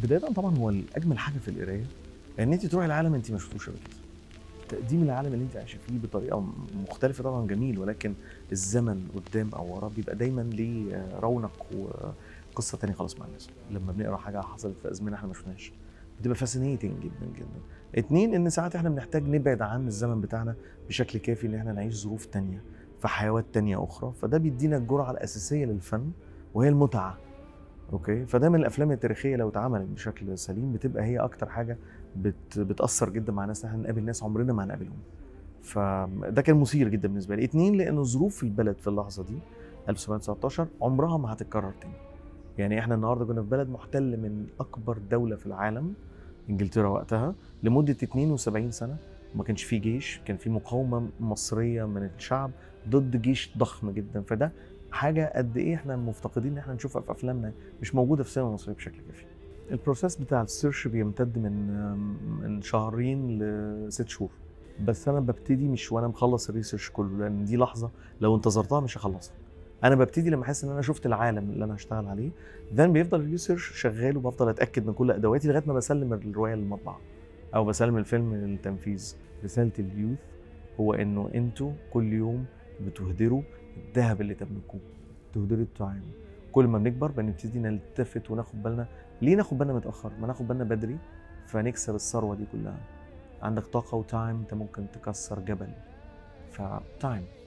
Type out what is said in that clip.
بدايه طبعا هو الاجمل حاجه في القرايه ان انت تروحي العالم انت ما شفتوش قبل كده تقديم العالم اللي انت عايشه فيه بطريقه م- مختلفه طبعا جميل ولكن الزمن قدام او وراه بيبقى دايما ليه آه، رونق وقصه تانية خالص مع الناس لما بنقرا حاجه حصلت في ازمنه احنا ما شفناهاش بتبقى فاسينيتنج جدا جدا اتنين ان ساعات احنا بنحتاج نبعد عن الزمن بتاعنا بشكل كافي ان احنا نعيش ظروف تانية في حيوات تانية اخرى فده بيدينا الجرعه الاساسيه للفن وهي المتعه اوكي فدايما الافلام التاريخيه لو اتعملت بشكل سليم بتبقى هي اكتر حاجه بت بتاثر جدا مع ناس احنا نقابل ناس عمرنا ما هنقابلهم فده كان مثير جدا بالنسبه لي اتنين لان ظروف البلد في اللحظه دي 1919 عمرها ما هتتكرر تاني يعني احنا النهارده كنا في بلد محتل من اكبر دوله في العالم انجلترا وقتها لمده 72 سنه ما كانش في جيش كان في مقاومه مصريه من الشعب ضد جيش ضخم جدا فده حاجه قد ايه احنا مفتقدين ان احنا نشوفها في افلامنا مش موجوده في السينما المصريه بشكل كافي البروسيس بتاع السيرش بيمتد من من شهرين لست شهور بس انا ببتدي مش وانا مخلص الريسيرش كله لان دي لحظه لو انتظرتها مش هخلصها انا ببتدي لما احس ان انا شفت العالم اللي انا هشتغل عليه ذن بيفضل الريسيرش شغال وبفضل اتاكد من كل ادواتي لغايه ما بسلم الروايه للمطبعه او بسلم الفيلم للتنفيذ رساله اليوث هو انه انتوا كل يوم بتهدروا الذهب اللي تملكوه تهدروا التعامل كل ما بنكبر بنبتدي نلتفت وناخد بالنا ليه ناخد بالنا متاخر ما ناخد بالنا بدري فنكسب الثروه دي كلها عندك طاقه وتايم انت ممكن تكسر جبل فتايم